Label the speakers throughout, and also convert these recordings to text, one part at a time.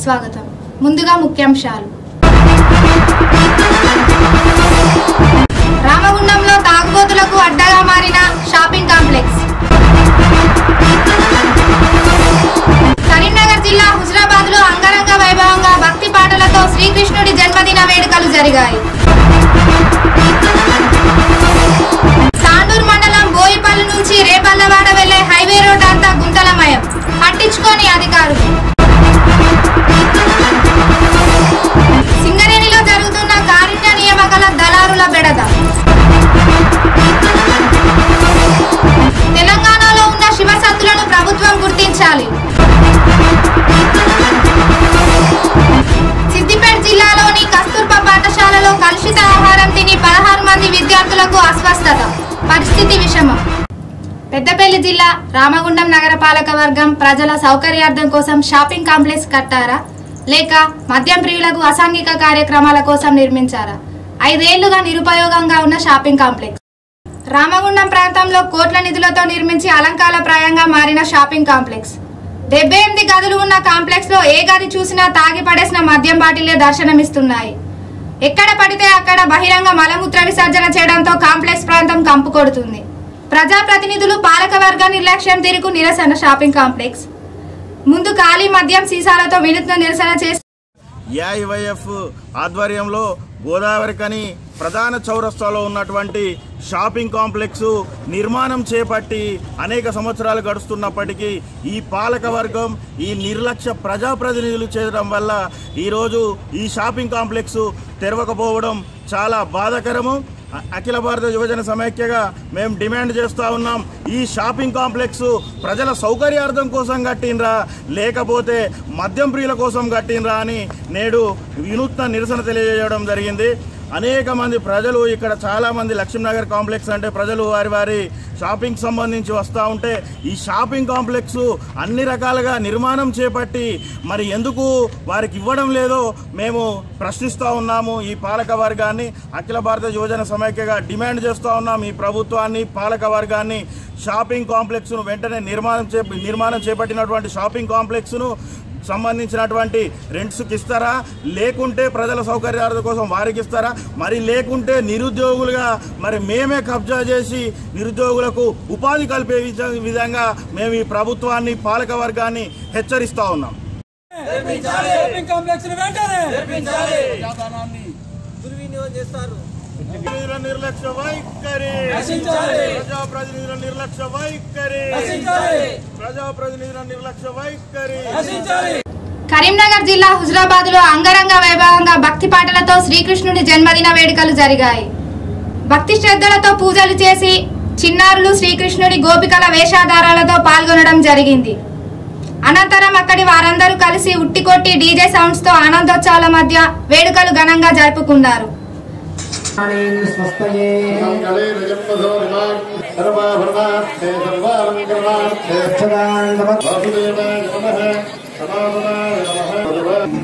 Speaker 1: స్వాగతం ముందుగా ముఖ్యాంశాలు రామగుండంలో తాగుబోతులకు అడ్డగా మారిన షాపింగ్ కాంప్లెక్స్ కరీంనగర్ జిల్లా హుజరాబాద్ లో అంగరంగ వైభవంగా భక్తి పాటలతో శ్రీకృష్ణుడి జన్మదిన వేడుకలు జరిగాయి తాండూరు మండలం బోయిపల్లి నుంచి రేపల్లవాడ వెళ్లే హైవే రోడ్ అంతా గుంతలమయం పట్టించుకోని అధికారులు సింగరేణిలో జరుగుతున్న కారుణ్య నియామకాల దళారుల బెడద తెలంగాణలో ఉన్న శివసత్తులను ప్రభుత్వం గుర్తించాలి సిద్దిపేట జిల్లాలోని కస్తూర్బా పాఠశాలలో కలుషిత ఆహారం తిని పదహారు మంది విద్యార్థులకు అస్వస్థత పరిస్థితి విషమం పెద్దపల్లి జిల్లా రామగుండం నగరపాలక వర్గం ప్రజల సౌకర్యార్థం కోసం షాపింగ్ కాంప్లెక్స్ కట్టారా లేక మద్యం ప్రియులకు అసాంఘిక కార్యక్రమాల కోసం నిర్మించారా ఐదేళ్లుగా నిరుపయోగంగా ఉన్న షాపింగ్ కాంప్లెక్స్ రామగుండం ప్రాంతంలో కోట్ల నిధులతో నిర్మించి అలంకారప్రాయంగా మారిన షాపింగ్ కాంప్లెక్స్ డెబ్బై ఎనిమిది గదులు ఉన్న కాంప్లెక్స్ లో ఏ గది చూసినా తాగి పడేసిన మద్యం బాటిలే దర్శనమిస్తున్నాయి ఎక్కడ పడితే అక్కడ బహిరంగ మలమూత్ర విసర్జన చేయడంతో కాంప్లెక్స్ ప్రాంతం కంపు కొడుతుంది ప్రజాప్రతినిధులు పాలక వర్గ నిర్లక్ష్యం తిరుగు నిరసన షాపింగ్ కాంప్లెక్స్ ముందు ఖాళీ మద్యం సీసాలతో వినూత్న నిరసన చేసి
Speaker 2: ఏఐవైఎఫ్ ఆధ్వర్యంలో గోదావరికని ప్రధాన చౌరస్తాలో ఉన్నటువంటి షాపింగ్ కాంప్లెక్స్ నిర్మాణం చేపట్టి అనేక సంవత్సరాలు గడుస్తున్నప్పటికీ ఈ పాలక వర్గం ఈ నిర్లక్ష్య ప్రజాప్రతినిధులు చేయడం వల్ల ఈరోజు ఈ షాపింగ్ కాంప్లెక్స్ తెరవకపోవడం చాలా బాధాకరము అ- అఖిల భారత యువజన సమైక్యగా మేము డిమాండ్ చేస్తూ ఉన్నాం ఈ షాపింగ్ కాంప్లెక్స్ ప్రజల సౌకర్యార్థం కోసం కట్టినరా లేకపోతే మద్యం ప్రియుల కోసం కట్టినరా అని నేడు వినూత్న నిరసన తెలియజేయడం జరిగింది అనేక మంది ప్రజలు ఇక్కడ చాలా మంది లక్ష్మీనగర్ కాంప్లెక్స్ అంటే ప్రజలు వారి వారి షాపింగ్ సంబంధించి వస్తూ ఉంటే ఈ షాపింగ్ కాంప్లెక్స్ అన్ని రకాలుగా నిర్మాణం చేపట్టి మరి ఎందుకు వారికి ఇవ్వడం లేదో మేము ప్రశ్నిస్తూ ఉన్నాము ఈ పాలక వర్గాన్ని అఖిల భారత యువజన సమైక్యగా డిమాండ్ చేస్తూ ఉన్నాం ఈ ప్రభుత్వాన్ని పాలక వర్గాన్ని షాపింగ్ కాంప్లెక్స్ను వెంటనే నిర్మాణం చే నిర్మాణం చేపట్టినటువంటి షాపింగ్ కాంప్లెక్స్ను సంబంధించినటువంటి రెంట్స్కి ఇస్తారా లేకుంటే ప్రజల సౌకర్యార్థం కోసం వారికి ఇస్తారా మరి లేకుంటే నిరుద్యోగులుగా మరి మేమే కబ్జా చేసి నిరుద్యోగులకు ఉపాధి కల్పే విధ- విధంగా మేము ఈ ప్రభుత్వాన్ని పాలక వర్గాన్ని హెచ్చరిస్తా ఉన్నాం
Speaker 3: షాపింగ్ కాంప్లెక్స్ ని వెంటనే
Speaker 2: ప్రతినిధుల నిర్లక్ష్య వైఖరి
Speaker 3: నశించాలి.
Speaker 2: ప్రజాప్రతినిధుల నిర్లక్ష్య వైఖరి
Speaker 3: నశించాలి.
Speaker 2: ప్రజాప్రతినిధుల నిర్లక్ష్య వైఖరి
Speaker 3: నశించాలి
Speaker 1: కరీంనగర్ జిల్లా హుజరాబాద్ లో అంగరంగ వైభవంగా భక్తి పాటలతో శ్రీకృష్ణుడి జన్మదిన వేడుకలు జరిగాయి భక్తి శ్రద్ధలతో పూజలు చేసి చిన్నారులు శ్రీకృష్ణుడి గోపికల వేషాధారాలతో పాల్గొనడం జరిగింది అనంతరం అక్కడి వారందరూ కలిసి ఉట్టికొట్టి డీజే సౌండ్స్ తో ఆనందోత్సవాల మధ్య వేడుకలు ఘనంగా జరుపుకున్నారు
Speaker 4: స్వస్థయే
Speaker 5: మంగళే నిజంబధోరిమాన్ సర్వాభరణార్థే సర్వాలంకరణార్థే వాసుదేవాయ నమః సనాతనాయ నమః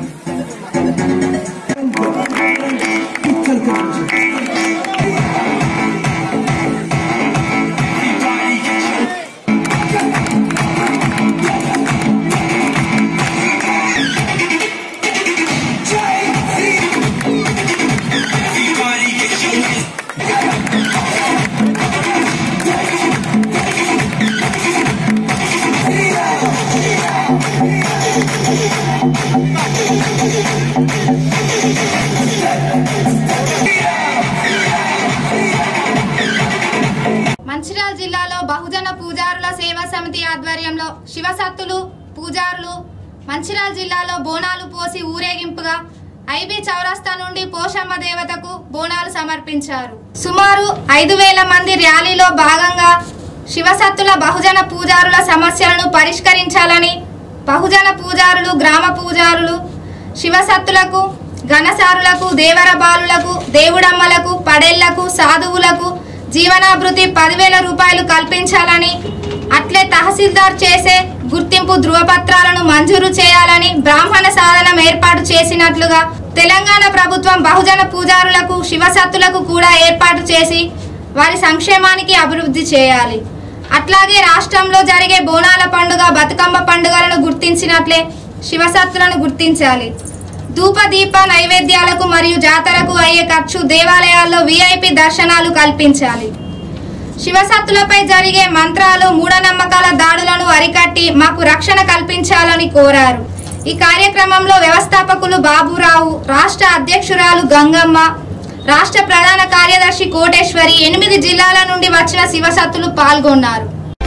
Speaker 1: మంచిర్యాల జిల్లాలో బహుజన పూజారుల సేవా సమితి ఆధ్వర్యంలో శివసత్తులు పూజారులు మంచిర్యాల జిల్లాలో బోనాలు పోసి ఊరేగింపుగా ఐబీ చౌరస్తా నుండి పోషమ్మ దేవతకు బోనాలు సమర్పించారు సుమారు ఐదు వేల మంది ర్యాలీలో భాగంగా శివసత్తుల బహుజన పూజారుల సమస్యలను పరిష్కరించాలని బహుజన పూజారులు గ్రామ పూజారులు శివసత్తులకు ఘనసారులకు దేవర బాలులకు దేవుడమ్మలకు పడేళ్లకు సాధువులకు జీవనాభృతి పదివేల రూపాయలు కల్పించాలని అట్లే తహసీల్దార్ చేసే గుర్తింపు ధృవపత్రాలను మంజూరు చేయాలని బ్రాహ్మణ సాధనం ఏర్పాటు చేసినట్లుగా తెలంగాణ ప్రభుత్వం బహుజన పూజారులకు శివసత్తులకు కూడా ఏర్పాటు చేసి వారి సంక్షేమానికి అభివృద్ధి చేయాలి అట్లాగే రాష్ట్రంలో జరిగే బోనాల పండుగ బతుకమ్మ పండుగలను గుర్తించినట్లే శివసత్తులను గుర్తించాలి ధూప దీప నైవేద్యాలకు మరియు జాతరకు అయ్యే ఖర్చు దేవాలయాల్లో విఐపి దర్శనాలు కల్పించాలి శివసత్తులపై జరిగే మంత్రాలు మూఢనమ్మకాల దాడులను అరికట్టి మాకు రక్షణ కల్పించాలని కోరారు ఈ కార్యక్రమంలో వ్యవస్థాపకులు బాబురావు రాష్ట్ర అధ్యక్షురాలు గంగమ్మ రాష్ట్ర ప్రధాన కార్యదర్శి కోటేశ్వరి ఎనిమిది జిల్లాల నుండి వచ్చిన శివసత్తులు పాల్గొన్నారు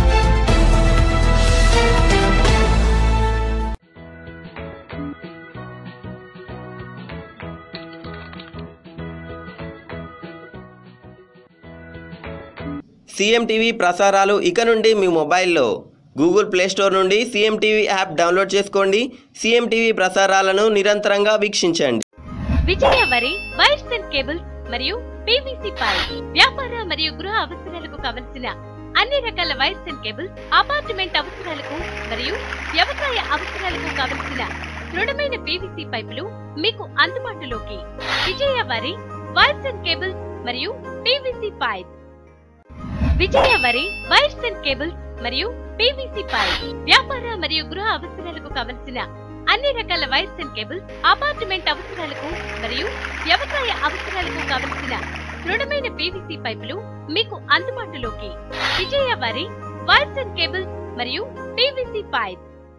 Speaker 4: సీఎం టీవీ ప్రసారాలు ఇక నుండి మీ మొబైల్లో గూగుల్ ప్లే స్టోర్ నుండి సీఎం టీవీ యాప్ డౌన్లోడ్ చేసుకోండి సీఎం టీవీ ప్రసారాలను నిరంతరంగా వీక్షించండి
Speaker 6: Vijaya Vari wires and cables మరియు పీవీసీ పైప్ వ్యాపార మరియు గృహ అవసరాలకు కావలసిన అన్ని రకాల వైర్స్ అండ్ కేబుల్స్ అపార్ట్మెంట్ అవసరాలకు మరియు వ్యవసాయ అవసరాలకు కావలసిన దృఢమైన పీవీసీ పైపులు మీకు అందుబాటులోకి Vijaya Vari wires and cables మరియు PVC pipe Vijaya Vari wires and cables మరియు పీవీసీ పైప్ వ్యాపార మరియు గృహ అవసరాలకు కావలసిన అన్ని రకాల వైర్స్ అండ్ కేబుల్స్ అపార్ట్మెంట్ అవసరాలకు మరియు వ్యవసాయ అవసరాలకు కావలసిన దృఢమైన పీవీసీ పైపులు మీకు అందుబాటులోకి Vijaya Vari wires and cables మరియు పీవీసీ పైప్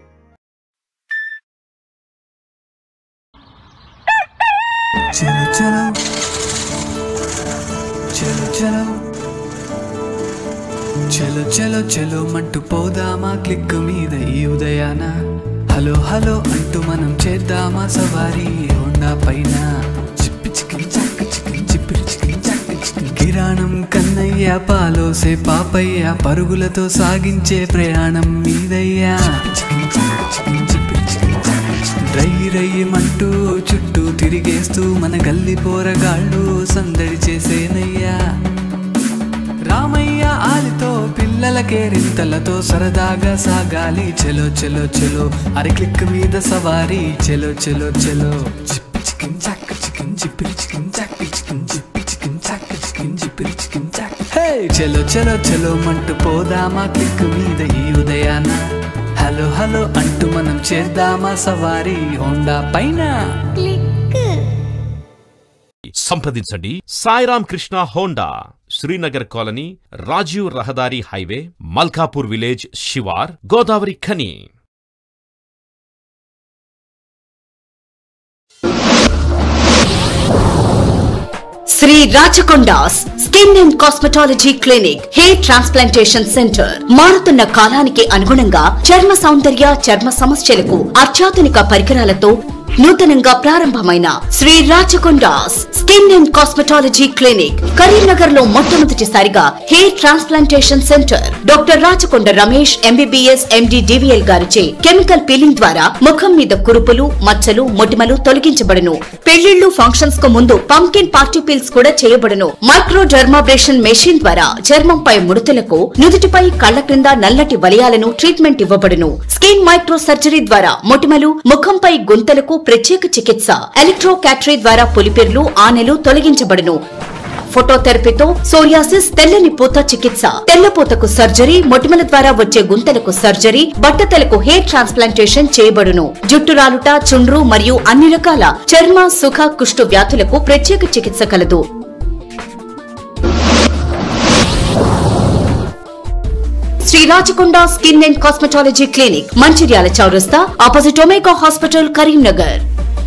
Speaker 7: చలో చలో చలో చలో చలో చలో చలో మంటూ పోదామా క్లిక్ మీద ఈ ఉదయాన హలో హలో అంటూ మనం చేద్దామా సవారీ హోండా పైన చిప్పి చికిన్ చాక్ చికిన్ చిప్పిరి చికిన్ చాక్ చికిన్ కిరాణం కన్నయ్య పాలోసే పాపయ్య పరుగులతో సాగించే ప్రయాణం మీదయ్యా చికిన్ చాక్ చికిన్ చిప్పిరి చికిన్ చాక్ చికిన్ రై రయ్యమంటూ చుట్టూ తిరిగేస్తూ మన గల్లి పోరగాళ్ళు సందడి చేసేనయ్యా రామయ్య ఆలితో పిల్లల కేరింతలతో సరదాగా సాగాలి చెలో చెలో చెలో అరి క్లిక్ మీద సవారీ చెలో చెలో చెలో చిప్పి చికిన్ చాక్ చికిన్ చిప్పిరి చికిన్ చాక్ చికిన్ చిప్పి చికిన్ చాక్ చికిన్ చిప్పిరి చికిన్ చాక్ హే చెలో చెలో చెలో మంటూ పోదామా క్లిక్ మీద ఈ ఉదయాన హలో హలో అంటూ మనం చేద్దామా సవారీ హోండా పైన
Speaker 8: సంప్రదించండి సాయిరామ్ కృష్ణ హోండా శ్రీనగర్ కాలనీ రాజీవ్ రహదారి హైవే మల్కాపూర్ విలేజ్ శివార్ Godavarikhani
Speaker 9: Sri Rachakondas skin and cosmetology clinic hair transplantation centre మారుతున్న కాలానికి అనుగుణంగా చర్మ సౌందర్య చర్మ సమస్యలకు అత్యాధునిక పరికరాలతో నూతనంగా ప్రారంభమైన Sri Rachakondas skin and cosmetology clinic Karimnagar లో మొట్టమొదటిసారిగా hair transplantation centre doctor Rachakonda Ramesh MBBS MD DVL గారిచే కెమికల్ పీలింగ్ ద్వారా ముఖం మీద కురుపులు మచ్చలు మొటిమలు తొలగించబడును పెళ్లిళ్లు ఫంక్షన్స్ కు ముందు పంకిన్ పార్టీ పీల్స్ కూడా చేయబడును మైక్రో డర్మాబ్రేషన్ మెషిన్ ద్వారా చర్మంపై ముడతలకు నుదుటిపై కళ్ల క్రింద నల్లటి వలయాలను ట్రీట్మెంట్ ఇవ్వబడును స్కిన్ మైక్రో సర్జరీ ద్వారా మొటిమలు ముఖంపై గుంతలకు ప్రత్యేక చికిత్స ఎలక్ట్రో క్యాటరీ ద్వారా పులిపిర్లు ఆనెలు తొలగించబడును ఫోటోథెరపీతో సోరియాసిస్ తెల్లని పూత చికిత్స తెల్లపూతకు సర్జరీ మొటిమల ద్వారా వచ్చే గుంతలకు సర్జరీ బట్టతలకు హెయిర్ ట్రాన్స్ప్లాంటేషన్ చేయబడును జుట్టు రాలుట చుండ్రు మరియు అన్ని రకాల చర్మ సుఖ కుష్టు వ్యాధులకు ప్రత్యేక చికిత్స కలదు Sri Rachakonda skin and cosmetology clinic Mancherial చౌరస్తా opposite Omega hospital Karimnagar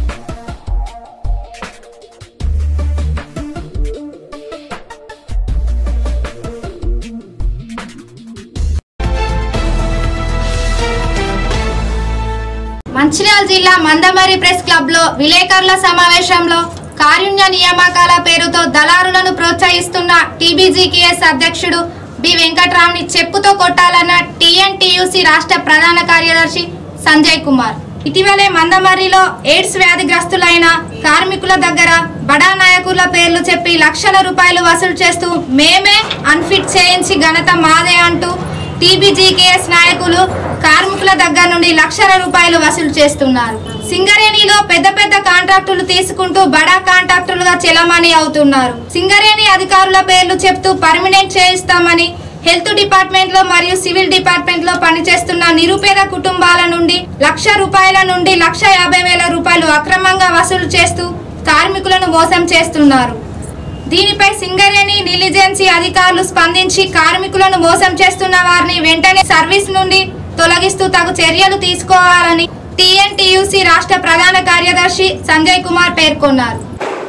Speaker 1: Mancherial జిల్లా మందమరి ప్రెస్ క్లబ్ లో విలేకరుల సమావేశంలో కారుణ్య నియామకాల పేరుతో దళారులను ప్రోత్సహిస్తున్న టీబీజీకేఎస్ అధ్యక్షుడు బి వెంకట్రావుని చెప్పుతో కొట్టాలన్న టీఎన్టీయూసీ రాష్ట్ర ప్రధాన కార్యదర్శి సంజయ్ కుమార్ ఇటీవలే మందమర్రిలో ఎయిడ్స్ వ్యాధిగ్రస్తులైన కార్మికుల దగ్గర బడా నాయకుల పేర్లు చెప్పి లక్షల రూపాయలు వసూలు చేస్తూ మేమే అన్ఫిట్ చేయించి ఘనత మాదే అంటూ టీబీజీకేఎస్ నాయకులు కార్మికుల దగ్గర నుండి లక్షల రూపాయలు వసూలు చేస్తున్నారు సింగరేణిలో పెద్ద పెద్ద కాంట్రాక్టులు తీసుకుంటూ బడా కాంట్రాక్టులుగా చెలమణి అవుతున్నారు సింగరేణి అధికారుల పేర్లు చెప్తూ పర్మినెంట్ చేయిస్తామని హెల్త్ డిపార్ట్మెంట్ లో మరియు సివిల్ డిపార్ట్మెంట్ లో పనిచేస్తున్న నిరుపేద కుటుంబాల నుండి లక్ష రూపాయల నుండి లక్ష యాభై వేల రూపాయలు అక్రమంగా వసూలు చేస్తూ కార్మికులను మోసం చేస్తున్నారు దీనిపై సింగరేణి నిలిజెన్సీ అధికారులు స్పందించి కార్మికులను మోసం చేస్తున్న వారిని వెంటనే సర్వీస్ నుండి తొలగిస్తూ తగు చర్యలు తీసుకోవాలని టీఎన్టీయూసీ రాష్ట్ర ప్రధాన కార్యదర్శి సంజయ్ కుమార్ పేర్కొన్నారు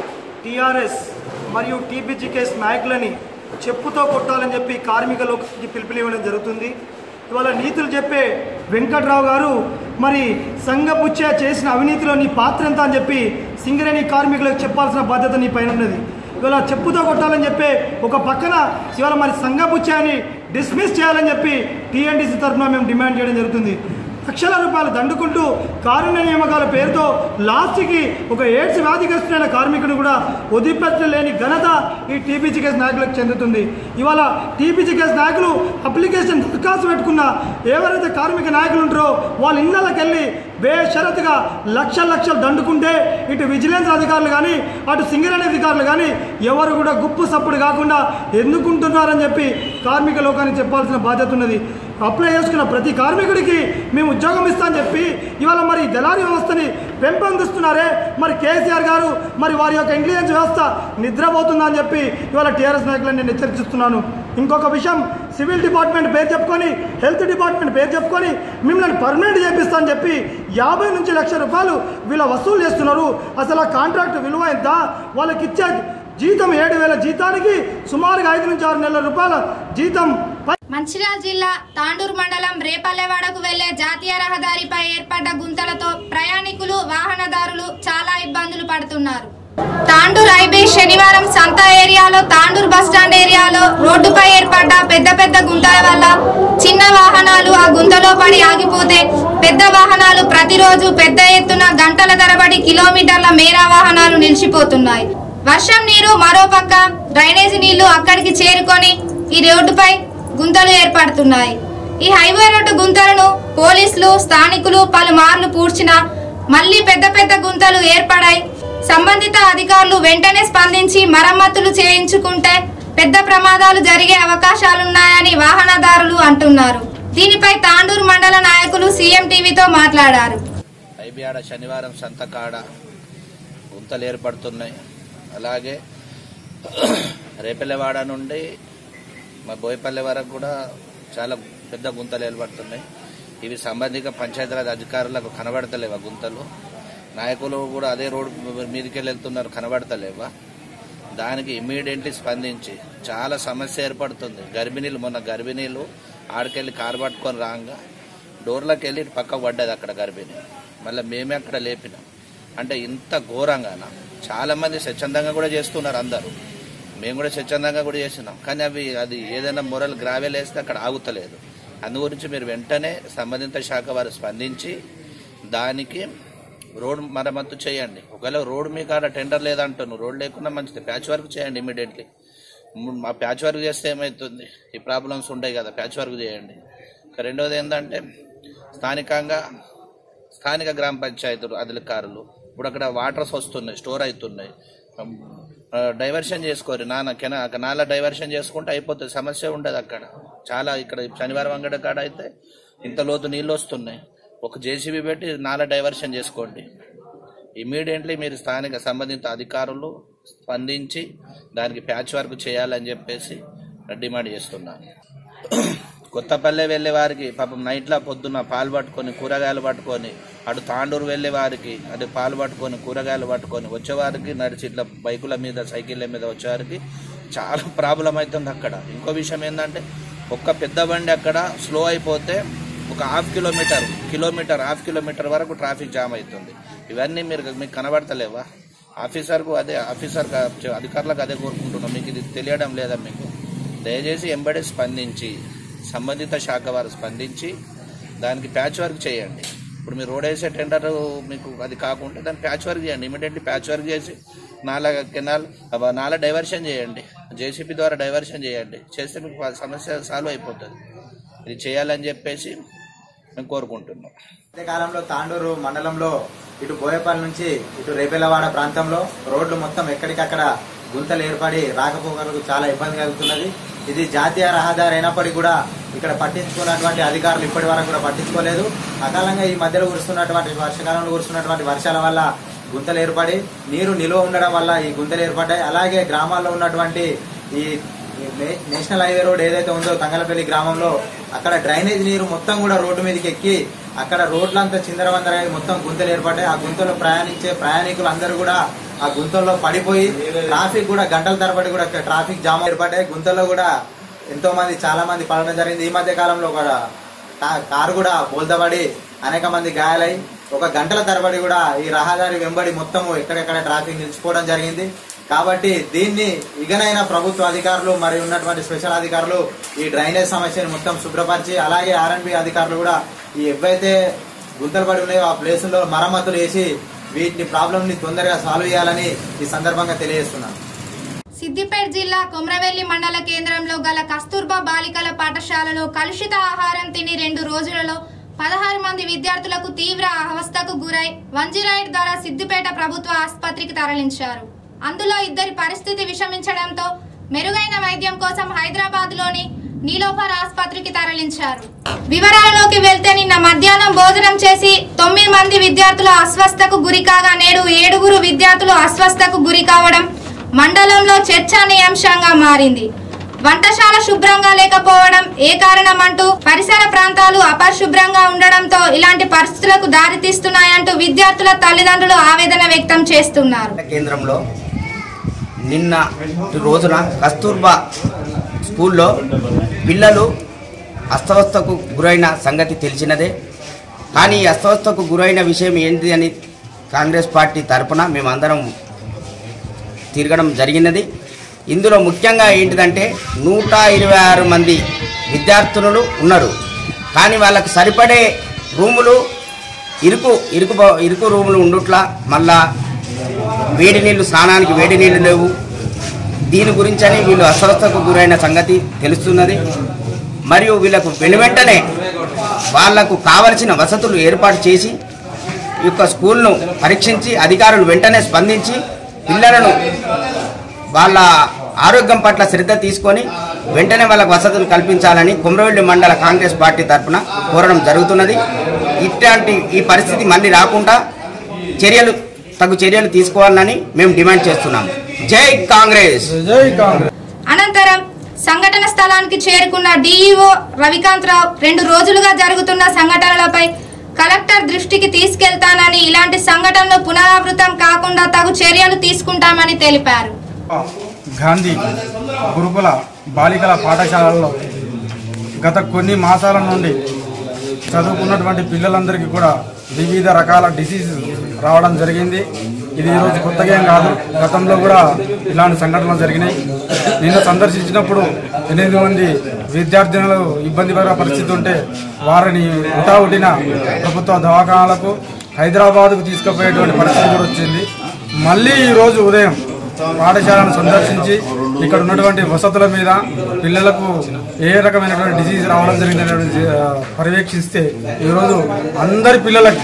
Speaker 10: టీఆర్ఎస్ మరియు టీబీజీకేఎస్ నాయకులని చెప్పుతో కొట్టాలని చెప్పి కార్మికులకి పిలుపునివ్వడం జరుగుతుంది ఇవాళ నీతులు చెప్పే వెంకట్రావు గారు మరి సంఘపుచ్చ చేసిన అవినీతిలో నీ పాత్ర ఎంత అని చెప్పి సింగరేణి కార్మికులకు చెప్పాల్సిన బాధ్యత నీ పైన ఉన్నది ఇవాళ చెప్పుతో కొట్టాలని చెప్పి ఒక పక్కన ఇవాళ మరి సంఘపుచ్చాన్ని డిస్మిస్ చేయాలని చెప్పి టీఎన్టీసీ తరఫున మేము డిమాండ్ చేయడం జరుగుతుంది లక్షల రూపాయలు దండుకుంటూ కారుణ్య నియామకాల పేరుతో లాస్ట్కి ఒక ఎయిడ్స్ వ్యాధిగ్రస్తులైన కార్మికుడు కూడా వదిలిపెట్టలేని ఘనత ఈ టీపీజీకేస్ నాయకులకు చెందుతుంది ఇవాళ టీపీజీకేస్ నాయకులు అప్లికేషన్ దరఖాస్తు పెట్టుకున్న ఎవరైతే కార్మిక నాయకులు ఉంటారో వాళ్ళ ఇళ్ళకి వెళ్ళి బేషరతుగా లక్షల లక్షలు దండుకుంటే ఇటు విజిలెన్స్ అధికారులు కానీ అటు సింగరేణి అధికారులు కానీ ఎవరు కూడా గుప్పు సప్పుడు కాకుండా ఎందుకుంటున్నారని చెప్పి కార్మిక లోకానికి చెప్పాల్సిన బాధ్యత ఉన్నది అప్లై చేసుకున్న ప్రతి కార్మికుడికి మేము ఉద్యోగం ఇస్తామని చెప్పి ఇవాళ మరి దళారీ వ్యవస్థని పెంపొందిస్తున్నారే మరి కేసీఆర్ గారు మరి వారి యొక్క ఇంటెలిజెన్స్ వ్యవస్థ నిద్రపోతుందని చెప్పి ఇవాళ టీఆర్ఎస్ నాయకులను నేను హెచ్చరిస్తున్నాను ఇంకొక విషయం సివిల్ డిపార్ట్మెంట్ పేరు చెప్పుకొని హెల్త్ డిపార్ట్మెంట్ పేరు చెప్పుకొని మిమ్మల్ని పర్మనెంట్ చేపిస్తా అని చెప్పి యాభై నుంచి లక్ష రూపాయలు వీళ్ళ వసూలు చేస్తున్నారు అసలు ఆ కాంట్రాక్ట్ విలువ ఎంత వాళ్ళకి ఇచ్చే జీతం ఏడు వేల జీతానికి సుమారుగా ఐదు నుంచి ఆరు నెలల రూపాయల జీతం
Speaker 1: మంచిర్యాల జిల్లా తాండూరు మండలం రేపల్లెవాడకు వెళ్లే జాతీయ రహదారిపై ఏర్పడ్డ గుంతలతో ప్రయాణికులు వాహనదారులు చాలా ఇబ్బందులు పడుతున్నారు తాండూర్ ఐబీ శనివారం సంత ఏరియాలో తాండూర్ బస్టాండ్ ఏరియాలో రోడ్డుపై ఏర్పడ్డ పెద్ద పెద్ద గుంతల వల్ల చిన్న వాహనాలు ఆ గుంతలో పడి ఆగిపోతే పెద్ద వాహనాలు ప్రతిరోజు పెద్ద ఎత్తున గంటల తరబడి కిలోమీటర్ల మేరా వాహనాలు నిలిచిపోతున్నాయి వర్షం నీరు మరోపక్క డ్రైనేజీ నీళ్లు అక్కడికి చేరుకొని ఈ రోడ్డుపై గుంతలు ఏర్పడుతున్నాయి ఈ హైవే రోడ్డు గుంతలను పోలీసులు స్థానికులు పలుమార్లు పూడ్చినా మళ్లీ పెద్ద పెద్ద గుంతలు ఏర్పడాయి సంబంధిత అధికారులు వెంటనే స్పందించి మరమ్మతులు చేయించుకుంటే పెద్ద ప్రమాదాలు జరిగే అవకాశాలున్నాయని వాహనదారులు అంటున్నారు దీనిపై తాండూరు మండల నాయకులు సీఎం టీవీతో మాట్లాడారు
Speaker 11: ఐబిఆడ శనివారం సంతకాడ గుంతలు ఏర్పడుతున్నాయి అలాగే రేపెల్లవాడ నుండి మా బోయపల్లె వరకు కూడా చాలా పెద్ద గుంతలు ఏర్పడుతున్నాయి ఇవి సంబంధిత పంచాయతీరాజ్ అధికారులకు కనబడతలేవా గుంతలు నాయకులు కూడా అదే రోడ్డు మీదకి వెళ్తున్నారు కనబడతలేవా దానికి ఇమ్మీడియట్లీ స్పందించి చాలా సమస్య ఏర్పడుతుంది గర్భిణీలు మొన్న గర్భిణీలు ఆడికెళ్ళి కారు పట్టుకొని రాగా డోర్లోకి వెళ్ళి ఇటు పక్కకు పడ్డది అక్కడ గర్భిణి మళ్ళీ మేమే అక్కడ లేపినాం అంటే ఇంత ఘోరంగాన చాలా మంది స్వచ్ఛందంగా కూడా చేస్తున్నారు అందరూ మేము కూడా స్వచ్ఛందంగా కూడా చేసినాం కానీ అవి అది ఏదైనా మొరల్ గ్రావెల్ వేస్తే అక్కడ ఆగుతలేదు అందు గురించి మీరు వెంటనే సంబంధిత శాఖ వారు స్పందించి దానికి రోడ్ మరమ్మతు చేయండి ఒకవేళ రోడ్ మీకు ఆడ టెండర్ లేదంటాను రోడ్ లేకుండా మంచిది ప్యాచ్ వర్క్ చేయండి ఇమీడియట్లీ ఆ ప్యాచ్ వర్క్ చేస్తే ఏమవుతుంది ఈ ప్రాబ్లమ్స్ ఉంటాయి కదా ప్యాచ్ వర్క్ చేయండి ఇక రెండవది ఏంటంటే స్థానికంగా స్థానిక గ్రామ పంచాయతీలు అధికారులు ఇప్పుడు అక్కడ వాటర్స్ వస్తున్నాయి స్టోర్ అవుతున్నాయి డైవర్షన్ చేసుకోరు నాన్న కెనా నాల డైవర్షన్ చేసుకుంటే అయిపోతుంది సమస్య ఉండదు అక్కడ చాలా ఇక్కడ శనివారం అంగడి కాడ అయితే ఇంత లోతు నీళ్ళు వస్తున్నాయి ఒక జేసీబీ పెట్టి నాల డైవర్షన్ చేసుకోండి ఇమీడియట్లీ మీరు స్థానిక సంబంధిత అధికారులు స్పందించి దానికి ప్యాచ్ వర్క్ చేయాలని చెప్పేసి డిమాండ్ చేస్తున్నాను కొత్తపల్లె వెళ్ళే వారికి పాపం నైట్లో పొద్దున్న పాలు పట్టుకొని కూరగాయలు పట్టుకొని అటు తాండూరు వెళ్ళే వారికి అటు పాలు పట్టుకొని కూరగాయలు పట్టుకొని వచ్చేవారికి నడిచి ఇట్లా బైకుల మీద సైకిళ్ళ మీద వచ్చేవారికి చాలా ప్రాబ్లం అవుతుంది అక్కడ ఇంకో విషయం ఏంటంటే ఒక్క పెద్ద బండి అక్కడ స్లో అయిపోతే ఒక half kilometre kilometre half kilometre వరకు ట్రాఫిక్ జామ్ అవుతుంది ఇవన్నీ మీరు మీకు కనబడతలేవా ఆఫీసర్కు అదే ఆఫీసర్ అధికారులకు అదే కోరుకుంటున్నాం మీకు ఇది తెలియడం లేదా మీకు దయచేసి ఎంబడే స్పందించి సంబంధిత శాఖ వారు స్పందించి దానికి ప్యాచ్ వర్క్ చేయండి ఇప్పుడు మీరు రోడ్ వేసే టెండర్ మీకు అది కాకుండా దాన్ని ప్యాచ్ వర్క్ చేయండి ఇమీడియట్లీ ప్యాచ్ వర్క్ చేసి నాలా కెనాల్ అవ- నాలా డైవర్షన్ చేయండి జేసీపీ ద్వారా డైవర్షన్ చేయండి చేస్తే మీకు ఆ సమస్య సాల్వ్ అయిపోతుంది ఇది చేయాలని చెప్పేసి మేము కోరుకుంటున్నాం
Speaker 12: అదే కాలంలో తాండూరు మండలంలో ఇటు బోయపల్లి నుంచి ఇటు రేపెల్లవాడ ప్రాంతంలో రోడ్లు మొత్తం ఎక్కడికక్కడ గుంతలు ఏర్పడి రాకపోకలకు చాలా ఇబ్బంది కలుగుతున్నది ఇది జాతీయ రహదారి అయినప్పటికీ కూడా ఇక్కడ పట్టించుకున్నటువంటి అధికారులు ఇప్పటి వరకు కూడా పట్టించుకోలేదు అకాలంగా ఈ మధ్యలో కురుస్తున్నటువంటి వర్షకాలంలో కురుస్తున్నటువంటి వర్షాల వల్ల గుంతలు ఏర్పడి నీరు నిల్వ ఉండడం వల్ల ఈ గుంతలు ఏర్పడ్డాయి అలాగే గ్రామాల్లో ఉన్నటువంటి ఈ ఈ నే- నేషనల్ హైవే రోడ్ ఏదైతే ఉందో తంగలపల్లి గ్రామంలో అక్కడ డ్రైనేజ్ నీరు మొత్తం కూడా రోడ్డు మీదకి ఎక్కి అక్కడ రోడ్లంతా చిందరవందరై మొత్తం గుంతలు ఏర్పడ్డాయి ఆ గుంతలో ప్రయాణించే ప్రయాణికులు అందరూ కూడా ఆ గుంతల్లో పడిపోయి ట్రాఫిక్ కూడా గంటల తరబడి కూడా ట్రాఫిక్ జామ్ ఏర్పడ్డాయి గుంతల్లో కూడా ఎంతో మంది చాలా మంది పడడం జరిగింది ఈ మధ్య కాలంలో ఒక కా- కారు కూడా బోల్తబడి అనేక మంది గాయాలై ఒక గంటల తరబడి కూడా ఈ రహదారి వెంబడి మొత్తం ఎక్కడెక్కడ ట్రాఫిక్ నిలిచిపోవడం జరిగింది కాబట్టి దీన్ని ఇకనైనా ప్రభుత్వ అధికారులు మరియు ఉన్నటువంటి స్పెషల్ అధికారులు ఈ డ్రైనేజ్ సమస్యను మొత్తం శుభ్రపరిచి అలాగే ఆర్ఎన్బి అధికారులు కూడా ఈ ఎవైతే గుంతలు పడి ఉన్నాయో ఆ ప్లేసుల్లో మరమ్మతులు వేసి వీటిని ప్రాబ్లమ్ ని తొందరగా సాల్వ్ చేయాలని ఈ సందర్భంగా తెలియజేస్తున్నాను
Speaker 1: సిద్దిపేట జిల్లా కొమరవెల్లి మండల కేంద్రంలో గల కస్తూర్బా బాలికల పాఠశాలలో కలుషిత ఆహారం తిని రెండు రోజులలో పదహారు మంది విద్యార్థులకు తీవ్ర అవస్థకు గురై వంజిరాయిడ్ ద్వారా సిద్దిపేట ప్రభుత్వ ఆసుపత్రికి తరలించారు అందులో ఇద్దరి పరిస్థితి విషమించడంతో మెరుగైన వైద్యం కోసం హైదరాబాద్ లోని నీలోఫర్ ఆసుపత్రికి తరలించారు వివరాలలోకి వెళ్తే నిన్న మధ్యాహ్నం భోజనం చేసి తొమ్మిది మంది విద్యార్థులు అస్వస్థకు గురి కాగా నేడు ఏడుగురు విద్యార్థులు అస్వస్థకు గురి కావడం మండలంలో చర్చానీయాంశంగా మారింది వంటశాల శుభ్రంగా లేకపోవడం ఏ కారణమంటూ పరిసర ప్రాంతాలు అపరిశుభ్రంగా ఉండడంతో ఇలాంటి పరిస్థితులకు దారితీస్తున్నాయంటూ విద్యార్థుల తల్లిదండ్రులు ఆవేదన వ్యక్తం చేస్తున్నారు
Speaker 13: కేంద్రంలో నిన్న రోజున కస్తూర్బా స్కూల్లో పిల్లలు అస్తవస్థకు గురైన సంగతి తెలిసినదే కానీ ఈ అస్తవస్థకు గురైన విషయం ఏంటి అని కాంగ్రెస్ పార్టీ తరపున మేమందరం తిరగడం జరిగినది ఇందులో ముఖ్యంగా ఏంటిదంటే నూట ఇరవై ఆరు మంది విద్యార్థులు ఉన్నారు కానీ వాళ్ళకి సరిపడే రూములు ఇరుకు ఇరుకు బ- ఇరుకు రూములు ఉండుట్లా మళ్ళా వేడి నీళ్లు స్నానానికి వేడి నీళ్లు లేవు దీని గురించని వీళ్ళు అస్వస్థకు గురైన సంగతి తెలుస్తున్నది మరియు వీళ్ళకు వెను వెంటనే వాళ్లకు కావలసిన వసతులు ఏర్పాటు చేసి ఈ యొక్క స్కూల్ను పరీక్షించి అధికారులు వెంటనే స్పందించి పిల్లలను వాళ్ళ ఆరోగ్యం పట్ల శ్రద్ధ తీసుకొని వెంటనే వాళ్ళకు వసతులు కల్పించాలని కుమ్రవెల్లి మండల కాంగ్రెస్ పార్టీ తరఫున కోరడం జరుగుతున్నది ఇట్లాంటి ఈ పరిస్థితి మళ్ళీ రాకుండా చర్యలు తగు చర్యలు తీసుకోవాలని మేము డిమాండ్ చేస్తున్నాం జై కాంగ్రెస్
Speaker 10: జై కాంగ్రెస్
Speaker 1: అనంతరం సంఘటన స్థలానికి చేరుకున్న డీఈఓ రవికాంతరావు రెండు రోజులుగా జరుగుతున్న సంఘటనలపై కలెక్టర్ దృష్టికి తీసుకెళ్తానని ఇలాంటి సంఘటనలు పునరావృతం కాకుండా తగు చర్యలు తీసుకుంటామని తెలిపారు
Speaker 10: గాంధీ గురుకుల బాలికల పాఠశాలల్లో గత కొన్ని మాసాల నుండి చదువుకున్నటువంటి పిల్లలందరికీ కూడా వివిధ రకాల డిసీజ్ రావడం జరిగింది ఇది ఈరోజు కొత్తగా ఏం కాదు గతంలో కూడా ఇలాంటి సంఘటనలు జరిగినాయి నిన్న సందర్శించినప్పుడు ఎనిమిది మంది విద్యార్థినులు ఇబ్బందికర పరిస్థితి ఉంటే వారిని ఉటావుటిన ప్రభుత్వ దవాఖానాలకు హైదరాబాద్కు తీసుకుపోయేటువంటి పరిస్థితి కూడా వచ్చింది మళ్ళీ ఈరోజు ఉదయం పాఠశాలను సందర్శించి ఇక్కడ ఉన్నటువంటి వసతుల మీద పిల్లలకు ఏ రకమైనటువంటి డిసీజ్ రావడం జరిగినటువంటి ఆ, పర్యవేక్షిస్తే ఈరోజు అందరి పిల్లలకి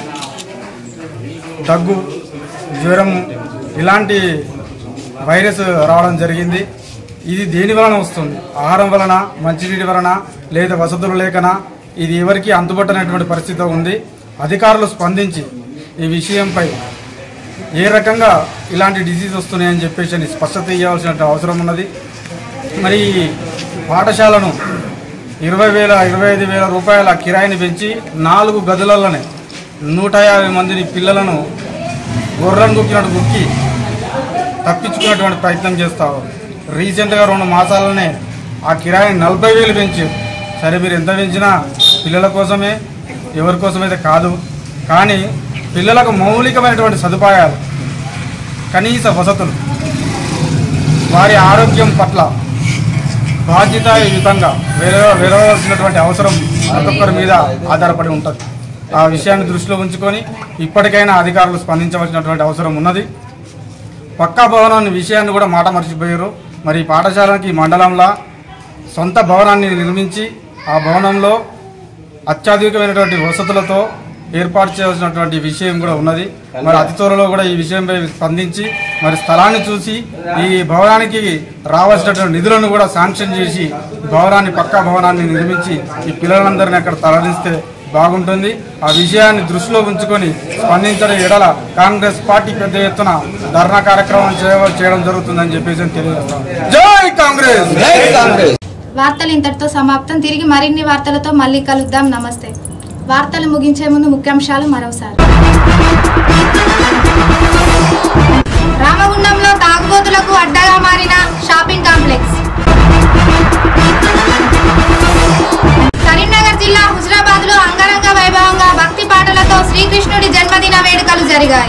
Speaker 10: దగ్గు జ్వరం ఇలాంటి వైరస్ రావడం జరిగింది ఇది దేని వలన వస్తుంది ఆహారం వలన మంచినీటి వలన లేదా వసతులు లేకనా ఇది ఎవరికి అందుబట్టనటువంటి పరిస్థితి ఉంది అధికారులు స్పందించి ఈ విషయంపై ఏ రకంగా ఇలాంటి డిసీజ్ వస్తున్నాయని చెప్పేసి అని స్పష్టత ఇవ్వాల్సిన అవసరం ఉన్నది మరి ఈ పాఠశాలను ఇరవై వేల ఇరవై ఐదు వేల రూపాయల కిరాయిని పెంచి నాలుగు గదులలోనే నూట యాభై మందిని పిల్లలను గొర్రెను గుక్కినట్టు గుక్కి తప్పించుకునేటువంటి ప్రయత్నం చేస్తావు రీసెంట్గా రెండు మాసాలనే ఆ కిరాయిని నలభై వేలు పెంచి సరే మీరు ఎంత పెంచినా పిల్లల కోసమే ఎవరి కోసమైతే కాదు కానీ పిల్లలకు మౌలికమైనటువంటి సదుపాయాలు కనీస వసతులు వారి ఆరోగ్యం పట్ల బాధ్యతాయుతంగా వేరే వేరవలసినటువంటి అవసరం ప్రతి ఒక్కరి మీద ఆధారపడి ఉంటుంది ఆ విషయాన్ని దృష్టిలో ఉంచుకొని ఇప్పటికైనా అధికారులు స్పందించవలసినటువంటి అవసరం ఉన్నది పక్కా భవనాన్ని విషయాన్ని కూడా మాట మర్చిపోయారు మరి ఈ పాఠశాలకి ఈ మండలంలో సొంత భవనాన్ని నిర్మించి ఆ భవనంలో అత్యాధునికమైనటువంటి వసతులతో
Speaker 14: ఏర్పాటు చేయాల్సినటువంటి విషయం కూడా ఉన్నది మరి అతి త్వరలో కూడా ఈ విషయంపై స్పందించి మరి స్థలాన్ని చూసి ఈ భవనానికి రావాల్సినటువంటి నిధులను కూడా శాంక్షన్ చేసి ఈ భవనాన్ని పక్కా భవనాన్ని నిర్మించి ఈ పిల్లలందరినీ అక్కడ తరలిస్తే బాగుంటుంది ఆ విషయాన్ని దృష్టిలో ఉంచుకొని స్పందించడం ఎడల కాంగ్రెస్ పార్టీ పెద్ద ఎత్తున ధర్నా కార్యక్రమం చేయ- చేయడం జరుగుతుందని చెప్పేసి తెలియజేస్తాం జై కాంగ్రెస్ జై కాంగ్రెస్
Speaker 1: వార్తలు ఇంతటితో సమాప్తం తిరిగి మరిన్ని వార్తలతో మళ్ళీ కలుద్దాం నమస్తే వార్తలు ముగించే ముందు ముఖ్యాంశాలు మరోసారి రామగుండంలో తాగుబోతులకు అడ్డగా మారిన షాపింగ్ కాంప్లెక్స్ కరీంనగర్ జిల్లా హుజరాబాద్ లో అంగరంగ వైభవంగా భక్తి పాటలతో శ్రీకృష్ణుడి జన్మదిన వేడుకలు జరిగాయి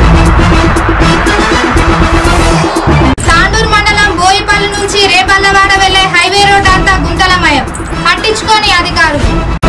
Speaker 1: తాండూరు మండలం బోయిపల్లి నుంచి రేపల్లవాడ వెళ్లే హైవే రోడ్ అంతా గుంతలమయం పట్టించుకోని అధికారులు